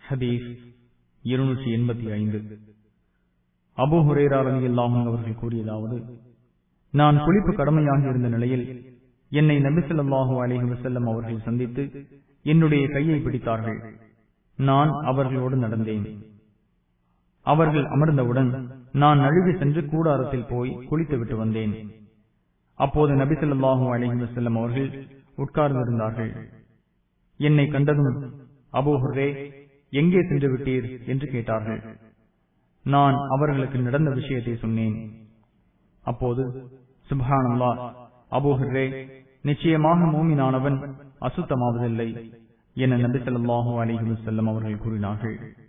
ஹதீஸ் இருநூற்றி எண்பத்தி ஐந்து அபு ஹுரேரா ரவி அல்லாஹும் அவர்கள் கூறியதாவது நான் குளிப்பு கடமையாக இருந்த நிலையில் என்னை நபிசல்லாஹு அலிஹி வசல்லம் அவர்கள் சந்தித்து என்னுடைய கையை பிடித்தார்கள் நான் அவர்களோடு நடந்தேன் அவர்கள் அமர்ந்தவுடன் நான் நழுவி சென்று கூடாரத்தில் போய் குளித்துவிட்டு வந்தேன் அப்போது நபிசல்லாஹு அலிஹி வசல்லம் அவர்கள் உட்கார்ந்திருந்தார்கள் என்னை கண்டதும் அபோஹுரே எங்கே சென்று விட்டீர் என்று கேட்டார்கள் நான் அவர்களுக்கு நடந்த விஷயத்தை சொன்னேன் அப்போது சுபஹானல்லா அபோஹுரே நிச்சயமாக மூமினானவன் அசுத்தமாவதில்லை என நபி சொல்லாஹு அலிஹி வசல்லம் அவர்கள் கூறினார்கள்